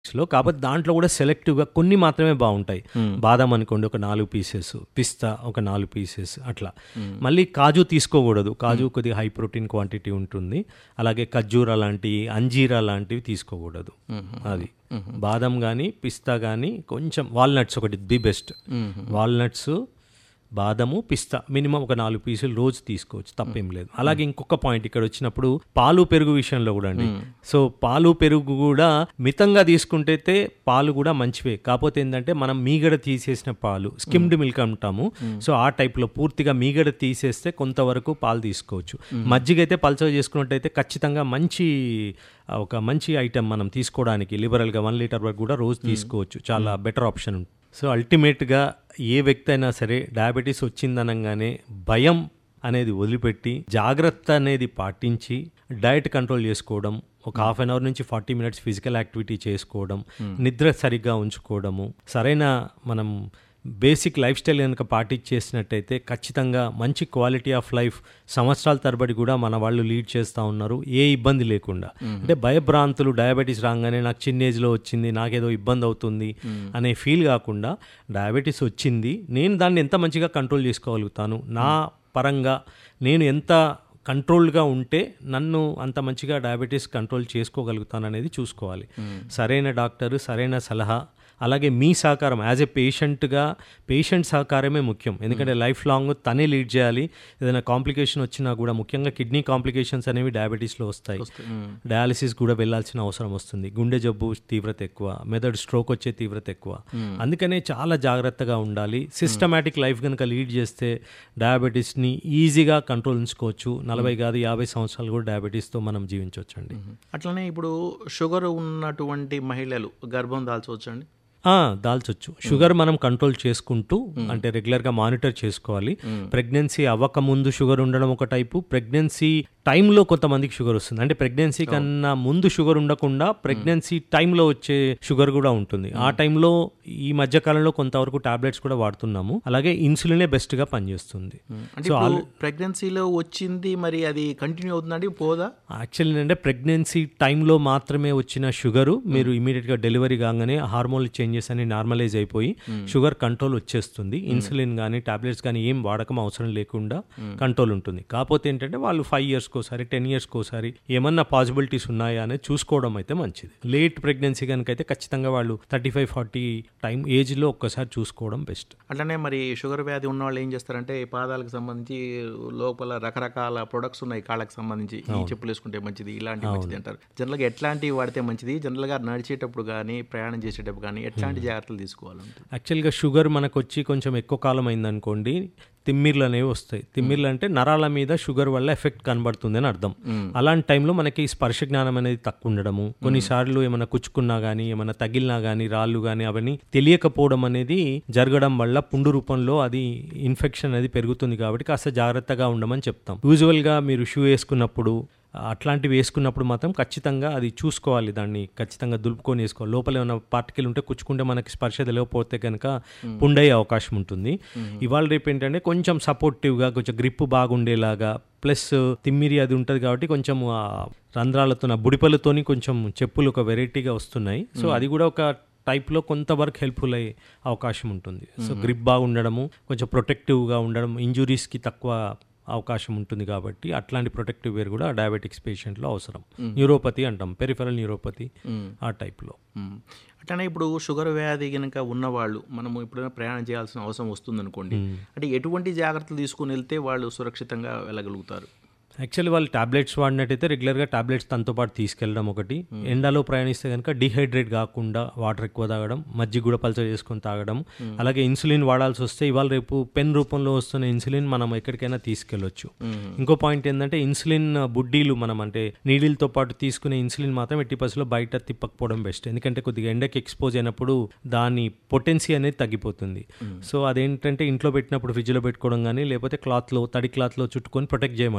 లో కాకపోతే దాంట్లో కూడా సెలెక్టివ్గా కొన్ని మాత్రమే బాగుంటాయి బాదం అనుకోండి ఒక నాలుగు పీసెస్ పిస్తా ఒక నాలుగు పీసెస్ అట్లా మళ్ళీ కాజు తీసుకోకూడదు కాజు కొద్దిగా హై ప్రోటీన్ క్వాంటిటీ ఉంటుంది అలాగే ఖర్జూర లాంటివి అంజీరా లాంటివి తీసుకోకూడదు అది బాదం కానీ పిస్తా కానీ కొంచెం వాల్నట్స్ ఒకటి ది బెస్ట్ వాల్నట్స్ బాదము పిస్తా మినిమం ఒక నాలుగు పీసులు రోజు తీసుకోవచ్చు తప్పేం లేదు అలాగే ఇంకొక పాయింట్ ఇక్కడ వచ్చినప్పుడు పాలు పెరుగు విషయంలో కూడా అండి సో పాలు పెరుగు కూడా మితంగా తీసుకుంటే పాలు కూడా మంచివే కాకపోతే ఏంటంటే మనం మీగడ తీసేసిన పాలు స్కిమ్డ్ మిల్క్ అంటాము సో ఆ టైప్లో పూర్తిగా మీగడ తీసేస్తే కొంతవరకు పాలు తీసుకోవచ్చు మజ్జిగ అయితే పల్చగా చేసుకున్నట్టయితే ఖచ్చితంగా మంచి ఆ, ఒక మంచి ఐటెం మనం తీసుకోవడానికి లిబరల్గా వన్ లీటర్ వరకు కూడా రోజు తీసుకోవచ్చు చాలా బెటర్ ఆప్షన్ ఉంటుంది సో అల్టిమేట్గా ఏ వ్యక్తి అయినా సరే డయాబెటీస్ వచ్చిందనగానే భయం అనేది వదిలిపెట్టి జాగ్రత్త అనేది పాటించి డయట్ కంట్రోల్ చేసుకోవడం ఒక హాఫ్ అన్ అవర్ నుంచి ఫార్టీ మినిట్స్ ఫిజికల్ యాక్టివిటీ చేసుకోవడం నిద్ర సరిగ్గా ఉంచుకోవడము సరైన మనం బేసిక్ లైఫ్ స్టైల్ కనుక పాటించేసినట్టయితే ఖచ్చితంగా మంచి క్వాలిటీ ఆఫ్ లైఫ్ సంవత్సరాల తరబడి కూడా మన వాళ్ళు లీడ్ చేస్తూ ఉన్నారు ఏ ఇబ్బంది లేకుండా అంటే భయభ్రాంతులు డయాబెటీస్ రాగానే నాకు చిన్న ఏజ్లో వచ్చింది నాకేదో ఇబ్బంది అవుతుంది అనే ఫీల్ కాకుండా డయాబెటీస్ వచ్చింది నేను దాన్ని ఎంత మంచిగా కంట్రోల్ చేసుకోగలుగుతాను నా పరంగా నేను ఎంత కంట్రోల్గా ఉంటే నన్ను అంత మంచిగా డయాబెటీస్ కంట్రోల్ చేసుకోగలుగుతాను అనేది చూసుకోవాలి సరైన డాక్టర్ సరైన సలహా అలాగే మీ సహకారం యాజ్ ఎ పేషెంట్గా పేషెంట్ సహకారమే ముఖ్యం ఎందుకంటే లైఫ్ లాంగ్ తనే లీడ్ చేయాలి ఏదైనా కాంప్లికేషన్ వచ్చినా కూడా ముఖ్యంగా కిడ్నీ కాంప్లికేషన్స్ అనేవి డయాబెటీస్లో వస్తాయి డయాలసిస్ కూడా వెళ్ళాల్సిన అవసరం వస్తుంది గుండె జబ్బు తీవ్రత ఎక్కువ మెదడు స్ట్రోక్ వచ్చే తీవ్రత ఎక్కువ అందుకనే చాలా జాగ్రత్తగా ఉండాలి సిస్టమేటిక్ లైఫ్ కనుక లీడ్ చేస్తే డయాబెటీస్ని ఈజీగా కంట్రోల్ ఉంచుకోవచ్చు నలభై కాదు యాభై సంవత్సరాలు కూడా డయాబెటీస్తో మనం జీవించవచ్చు అండి అట్లనే ఇప్పుడు షుగర్ ఉన్నటువంటి మహిళలు గర్భం దాల్చవచ్చండి ఆ, దాల్చొచ్చు షుగర్ మనం కంట్రోల్ చేసుకుంటూ అంటే రెగ్యులర్గా మానిటర్ చేసుకోవాలి ప్రెగ్నెన్సీ అవ్వక ముందు షుగర్ ఉండడం ఒక టైపు ప్రెగ్నెన్సీ టైంలో కొంతమందికి షుగర్ వస్తుంది అంటే ప్రెగ్నెన్సీ కన్నా ముందు షుగర్ ఉండకుండా ప్రెగ్నెన్సీ టైంలో వచ్చే షుగర్ కూడా ఉంటుంది ఆ టైంలో ఈ మధ్య కాలంలో కొంతవరకు టాబ్లెట్స్ కూడా వాడుతున్నాము అలాగే ఇన్సులినే బెస్ట్గా పనిచేస్తుంది అంటే ఇప్పుడు ప్రెగ్నెన్సీలో వచ్చింది మరి అది కంటిన్యూ అవుతుందండి పోదా యాక్చువల్లీ ఏంటంటే ప్రెగ్నెన్సీ టైంలో మాత్రమే వచ్చిన షుగరు మీరు ఇమీడియట్గా డెలివరీ కాగానే హార్మోన్ చేంజెస్ అని నార్మలైజ్ అయిపోయి షుగర్ కంట్రోల్ వచ్చేస్తుంది ఇన్సులిన్ కానీ టాబ్లెట్స్ కానీ ఏం వాడకం అవసరం లేకుండా కంట్రోల్ ఉంటుంది కాకపోతే ఏంటంటే వాళ్ళు ఫైవ్ ఇయర్స్కి ఒకసారి టెన్ ఇయర్స్కి ఒకసారి ఏమన్నా పాసిబిలిటీస్ ఉన్నాయా అనేది చూసుకోవడం అయితే మంచిది లేట్ ప్రెగ్నెన్సీ కనుక అయితే ఖచ్చితంగా వాళ్ళు థర్టీ ఫైవ్ ఫార్టీ టైం ఏజ్లో ఒక్కసారి చూసుకోవడం బెస్ట్ అట్లనే మరి షుగర్ వ్యాధి ఉన్న వాళ్ళు ఏం చేస్తారంటే ఈ పాదాలకు సంబంధించి లోపల రకరకాల ప్రొడక్ట్స్ ఉన్నాయి కాళ్ళకి సంబంధించి ఈ చెప్పులు వేసుకుంటే మంచిది ఇలాంటి మంచిది అంటారు జనరల్గా ఎట్లాంటివి వాడితే మంచిది జనరల్గా నడిచేటప్పుడు కానీ ప్రయాణం చేసేటప్పుడు కానీ ఎట్లాంటి జాగ్రత్తలు తీసుకోవాలంటే యాక్చువల్గా షుగర్ మనకు వచ్చి కొంచెం ఎక్కువ కాలం అయిందనుకోండి తిమ్మిర్లు అనేవి వస్తాయి తిమ్మిర్లు అంటే నరాల మీద షుగర్ వల్ల ఎఫెక్ట్ కనబడుతుంది అని అర్థం అలాంటి టైంలో మనకి స్పర్శ జ్ఞానం అనేది తక్కువ ఉండడము కొన్నిసార్లు ఏమైనా కుచ్చుకున్నా కానీ ఏమైనా తగిలినా కానీ రాళ్ళు కానీ అవన్నీ తెలియకపోవడం అనేది జరగడం వల్ల పుండు రూపంలో అది ఇన్ఫెక్షన్ అనేది పెరుగుతుంది కాబట్టి కాస్త జాగ్రత్తగా ఉండమని చెప్తాం యూజువల్గా మీరు షూ వేసుకున్నప్పుడు అట్లాంటివి వేసుకున్నప్పుడు మాత్రం ఖచ్చితంగా అది చూసుకోవాలి దాన్ని ఖచ్చితంగా దులుపుకొని వేసుకోవాలి లోపల ఏమైనా పార్టికల్ ఉంటే కుచ్చుకుంటే మనకి స్పర్శ తెలియకపోతే కనుక పుండయ్యే అవకాశం ఉంటుంది ఇవాళ రేపు ఏంటంటే కొంచెం సపోర్టివ్గా కొంచెం గ్రిప్ బాగుండేలాగా ప్లస్ తిమ్మిరి అది ఉంటుంది కాబట్టి కొంచెం ఆ రంధ్రాలతో బుడిపలతోని కొంచెం చెప్పులు ఒక వెరైటీగా వస్తున్నాయి సో అది కూడా ఒక టైప్లో కొంతవరకు హెల్ప్ఫుల్ అయ్యే అవకాశం ఉంటుంది సో గ్రిప్ బాగుండడము కొంచెం ప్రొటెక్టివ్గా ఉండడం ఇంజురీస్కి తక్కువ అవకాశం ఉంటుంది కాబట్టి అట్లాంటి ప్రొటెక్టివ్ వేర్ కూడా డయాబెటిక్స్ పేషెంట్లో అవసరం న్యూరోపతి అంటాం పెరిఫరల్ న్యూరోపతి ఆ టైప్లో మ్మ్. అట్లనే ఇప్పుడు షుగర్ వ్యాధి కనుక ఉన్నవాళ్ళు మనము ఎప్పుడైనా ప్రయాణం చేయాల్సిన అవసరం వస్తుందనుకోండి అంటే ఎటువంటి జాగ్రత్తలు తీసుకుని వెళ్తే వాళ్ళు సురక్షితంగా వెళ్ళగలుగుతారు యాక్చువల్లీ వాళ్ళు టాబ్లెట్స్ వాడినట్టయితే రెగ్యులర్గా టాబ్లెట్స్ తనతో పాటు తీసుకెళ్ళడం ఒకటి ఎండలో ప్రయాణిస్తే కనుక డిహైడ్రేట్ కాకుండా వాటర్ ఎక్కువ తాగడం మజ్జిగ కూడా పల్చ చేసుకొని తాగడం అలాగే ఇన్సులిన్ వాడాల్సి వస్తే ఇవాళ రేపు పెన్ రూపంలో వస్తున్న ఇన్సులిన్ మనం ఎక్కడికైనా తీసుకెళ్ళొచ్చు ఇంకో పాయింట్ ఏంటంటే ఇన్సులిన్ బుడ్డీలు మనం అంటే నీడిల్తో పాటు తీసుకునే ఇన్సులిన్ మాత్రం ఎట్టి పరిస్థితుల్లో బయట తిప్పకపోవడం బెస్ట్ ఎందుకంటే కొద్దిగా ఎండకి ఎక్స్పోజ్ అయినప్పుడు దాని పొటెన్సీ అనేది తగ్గిపోతుంది సో అదేంటంటే ఇంట్లో పెట్టినప్పుడు ఫ్రిడ్జ్లో పెట్టుకోవడం కానీ లేకపోతే క్లాత్లో తడి క్లాత్లో చుట్టుకొని ప్రొటెక్ట్ చేయమంటాం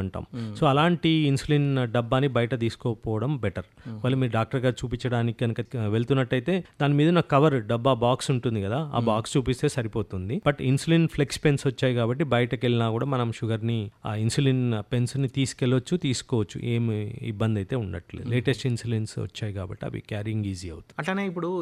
సో అలాంటి ఇన్సులిన్ డబ్బాని బయట తీసుకోకపోవడం బెటర్ వాళ్ళు మీరు డాక్టర్ గారు చూపించడానికి కనుక వెళ్తున్నట్టయితే దాని మీద ఉన్న కవర్ డబ్బా బాక్స్ ఉంటుంది కదా ఆ బాక్స్ చూపిస్తే సరిపోతుంది బట్ ఇన్సులిన్ ఫ్లెక్స్ పెన్స్ వచ్చాయి కాబట్టి బయటకు వెళ్ళినా కూడా మనం షుగర్ని ఆ ఇన్సులిన్ పెన్స్ని తీసుకెళ్ళొచ్చు తీసుకోవచ్చు ఏమి ఇబ్బంది అయితే ఉండట్లేదు లేటెస్ట్ ఇన్సులిన్స్ వచ్చాయి కాబట్టి అవి క్యారింగ్ ఈజీ అవుతుంది అట్లానే ఇప్పుడు